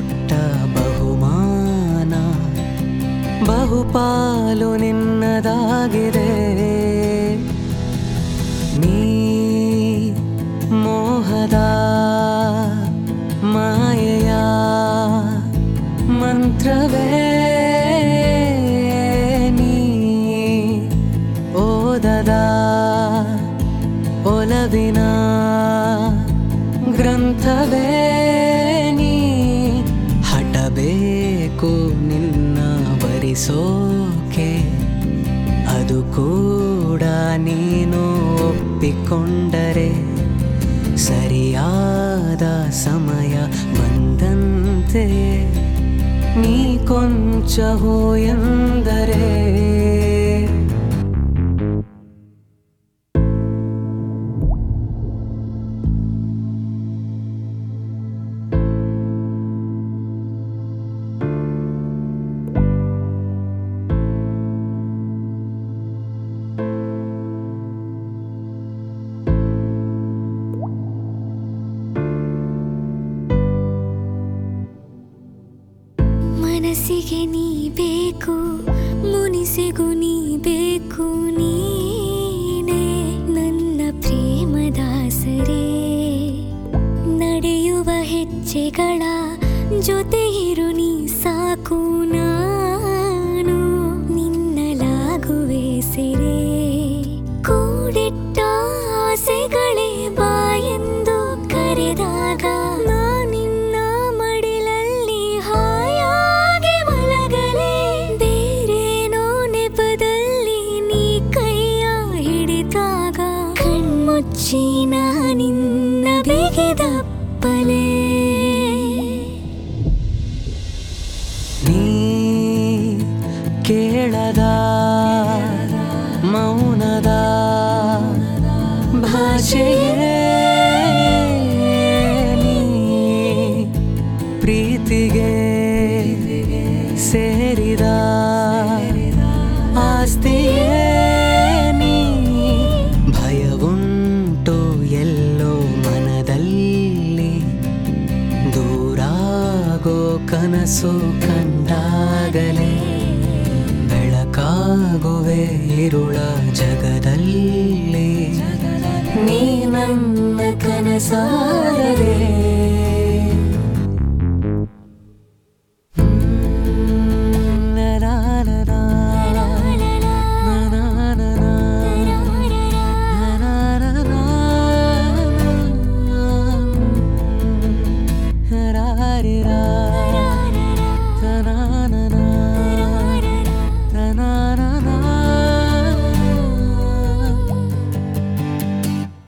ಕೊಟ್ಟ ಬಹುಮಾನ ಬಹುಪಾಲು ನಿನ್ನದಾಗಿದೆ ನೀ ಮೋಹದ ಮಾಯೆಯ ಮಂತ್ರವೇ ನೀ ಓದದ ಒಲವಿನ ಗ್ರಂಥವೇ ನೀ ಹಟಬೇಕು ನಿನ್ನ ವರಿಸೋಕೆ ಅದು ಕೂಡ ನೀನು ಒಪ್ಪಿಕೊಂಡರೆ ಸರಿಯಾದ ಸಮಯ ಬಂದಂತೆ ನೀ ಕೊಂಚ ಹೋ ಎಂದರೆ ಮನಸ್ಸಿಗೆ ನೀ ಬೇಕು ಮುನಿಸಿಗೂ ನೀ ಬೇಕು ನೀನೇ ನನ್ನ ಪ್ರೇಮದಾಸರೇ ನಡೆಯುವ ಹೆಜ್ಜೆಗಳ ಜೊತೆ ಇರು ನೀ ಸಾಕು ನಾನು ನಿನ್ನಲಾಗುವೆ ಸೆರೆ ಕೂಡಿಟ್ಟ ಆಸೆಗಳೇ ಬಾಯೆಂದು ಕರೆದಾಗ ನಾನಿನ್ನ ಮಡಿಲಲ್ಲಿ ಹಾಯಾಗಿ ಮಲಗಲೇ ಬೇರೇನೋ ನೆಪದಲ್ಲಿ ನೀ ಕೈಯ ಹಿಡಿದಾಗ ಕಣ್ಮುಚ್ಚಿ ನಾನಿನ್ನ ಬಿಗಿದಪ್ಪಲೇ ನೀ ಕೇಳದ ಮೌನದ ಭಾಷೆಯೇ ನೀ ಪ್ರೀತಿಗೆ ಸೇರಿದ ಆಸ್ತಿಯೇ ನೀ ಭಯವುಂಟು ಎಲ್ಲೋ ಮನದಲ್ಲಿ ದೂರಾಗೋ ಕನಸು ಕಂಡಾಗಲೇ ಬೆಳಕಾಗುವೆ ಇರುಳ ಜಗದಲ್ಲಿ ನೀ ನನ್ನ ಕನಸಾದರೆ